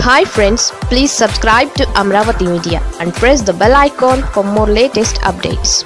hi friends please subscribe to Amaravati media and press the bell icon for more latest updates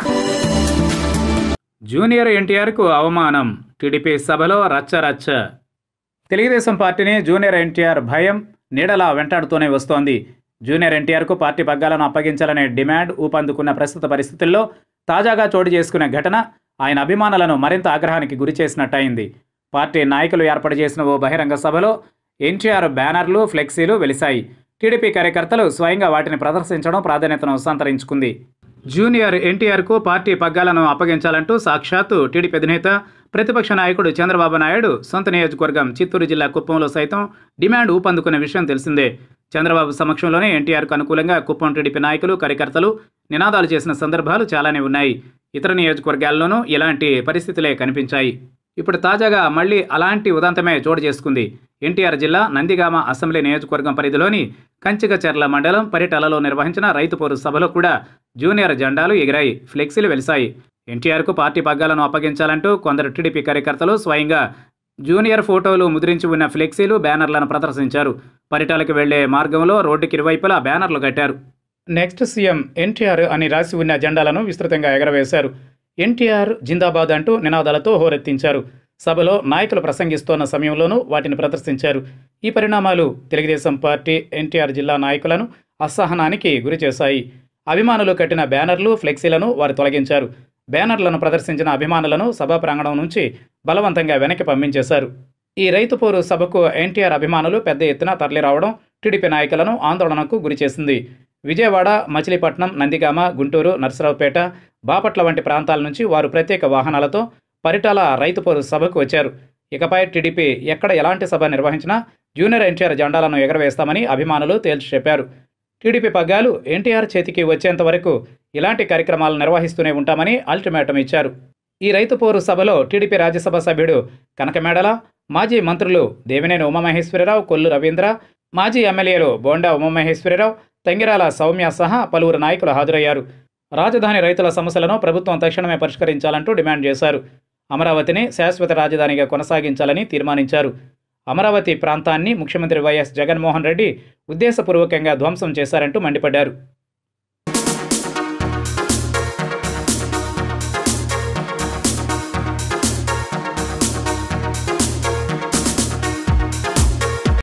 junior ఎన్టీఆర్కు అవమానం TDP సభలో రచ్చ రచ్చ తెలుగుదేశం పార్టీని జూనియర్ ఎన్టీఆర్ భయం నీడలా వెంటాడుతూనే వస్తోంది జూనియర్ ఎన్టీఆర్కు పార్టీ పగ్గాలను అప్పగించాలనే డిమాండ్ ఊపందుకున్న ప్రస్తుత పరిస్థితుల్లో తాజాగా చోటు చేసుకున్న ఘటన ఆయన అభిమానులను మరింత ఆగ్రహానికి గురిచేసినట్టయింది పార్టీ నాయకులు ఏర్పాటు చేసిన ఓ బహిరంగ సభలో ఎన్టీఆర్ బ్యానర్లు ఫ్లెక్సీలు వెలిశాయి టీడీపీ కార్యకర్తలు స్వయంగా వాటిని ప్రదర్శించడం ప్రాధాన్యతను సంతరించుకుంది జూనియర్ ఎన్టీఆర్కు పార్టీ పగ్గాలను అప్పగించాలంటూ సాక్షాత్తు టీడీపీ అధినేత ప్రతిపక్ష నాయకుడు చంద్రబాబు నాయుడు సొంత నియోజకవర్గం చిత్తూరు జిల్లా కుప్పంలో సైతం డిమాండ్ ఊపందుకున్న విషయం తెలిసిందే చంద్రబాబు సమక్షంలోనే ఎన్టీఆర్కు అనుకూలంగా కుప్పం టీడీపీ నాయకులు కార్యకర్తలు నినాదాలు చేసిన సందర్భాలు చాలానే ఉన్నాయి ఇతర నియోజకవర్గాల్లోనూ ఇలాంటి పరిస్థితులే కనిపించాయి ఇప్పుడు తాజాగా మళ్ళీ అలాంటి ఉదంతమే చోటు చేసుకుంది ఎన్టీఆర్ జిల్లా నందిగామ అసెంబ్లీ నియోజకవర్గం పరిధిలోని కంచికచెర్ల మండలం పరిటలలో నిర్వహించిన రైతు పోరు సభలో కూడా జూనియర్ జెండాలు ఎగిరాయి ఫ్లెక్సీలు వెలిశాయి ఎన్టీఆర్కు పార్టీ పగ్గాలను అప్పగించాలంటూ కొందరు టీడీపీ కార్యకర్తలు స్వయంగా జూనియర్ ఫోటోలు ముద్రించి ఉన్న ఫ్లెక్సీలు బ్యానర్లను ప్రదర్శించారు పరిటాలకు వెళ్లే మార్గంలో రోడ్డుకి ఇరువైపులా బ్యానర్లు కట్టారు నెక్స్ట్ సీఎం ఎన్టీఆర్ అని రాసి ఉన్న జెండాలను విస్తృతంగా ఎగరవేశారు ఎన్టీఆర్ జిందాబాద్ అంటూ నినాదాలతో హోరెత్తించారు సభలో నాయకులు ప్రసంగిస్తోన్న సమయంలోనూ వాటిని ప్రదర్శించారు ఈ పరిణామాలు తెలుగుదేశం పార్టీ ఎన్టీఆర్ జిల్లా నాయకులను అసహనానికి గురిచేశాయి అభిమానులు కట్టిన బ్యానర్లు ఫ్లెక్సీలను వారు తొలగించారు బ్యానర్లను ప్రదర్శించిన అభిమానులను సభా ప్రాంగణం నుంచి బలవంతంగా వెనక్కి పంపించేశారు ఈ రైతు పోరు సభకు ఎన్టీఆర్ అభిమానులు పెద్ద ఎత్తున తరలిరావడం టీడీపీ నాయకులను ఆందోళనకు గురిచేసింది విజయవాడ మచిలీపట్నం నందిగామ గుంటూరు నర్సరావుపేట బాపట్ల వంటి ప్రాంతాల నుంచి వారు ప్రత్యేక వాహనాలతో పరిటాల రైతు పోరు సభకు వచ్చారు ఇకపై టీడీపీ ఎక్కడ ఎలాంటి సభ నిర్వహించినా జూనియర్ ఎన్టీఆర్ జెండాలను ఎగరవేస్తామని అభిమానులు తేల్చి చెప్పారు టీడీపీ పగ్గాలు ఎన్టీఆర్ చేతికి వచ్చేంత వరకు ఇలాంటి కార్యక్రమాలు నిర్వహిస్తూనే ఉంటామని అల్టిమేటం ఇచ్చారు ఈ రైతు పోరు సభలో టీడీపీ రాజ్యసభ సభ్యుడు కనకమేడల మాజీ మంత్రులు దేవినేని ఉమామహేశ్వరరావు కొల్లు రవీంద్ర మాజీ ఎమ్మెల్యేలు బోండా ఉమామహేశ్వరరావు తంగిరాల సౌమ్య సహా పలువురు నాయకులు హాజరయ్యారు రాజధాని రైతుల సమస్యలను ప్రభుత్వం తక్షణమే పరిష్కరించాలంటూ డిమాండ్ చేశారు అమరావతిని శాశ్వత రాజధానిగా కొనసాగించాలని తీర్మానించారు అమరావతి ప్రాంతాన్ని ముఖ్యమంత్రి వైఎస్ జగన్మోహన్ రెడ్డి ఉద్దేశపూర్వకంగా ధ్వంసం చేశారంటూ మండిపడ్డారు